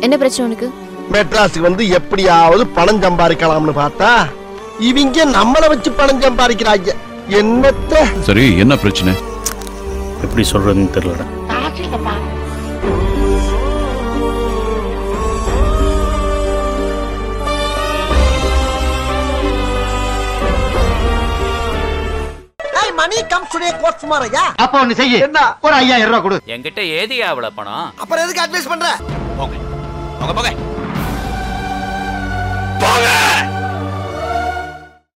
என்ன பிரச்சனை உனக்கு மெட்ராஸுக்கு வந்து எப்படியாவது பணம் சம்பாதிக்கலாம்னு பார்த்தா இவங்க நம்மள வச்சு பணம் சம்பாதிக்கிறாங்க என்னத்த சரி என்ன பிரச்சனை எப்படி சொல்றதுன்னு தெரியல மணி கம் டுடே கோட்ஸ் மாரையா அப்ப ஒண்ணு செய்ய என்ன ஒரு ஐயாயிரம் ரூபாய் கொடு என்கிட்ட ஏதியா அவ்வளவு பணம் அப்புறம் எதுக்கு அட்வைஸ் பண்ற போங்க போங்க போங்க போங்க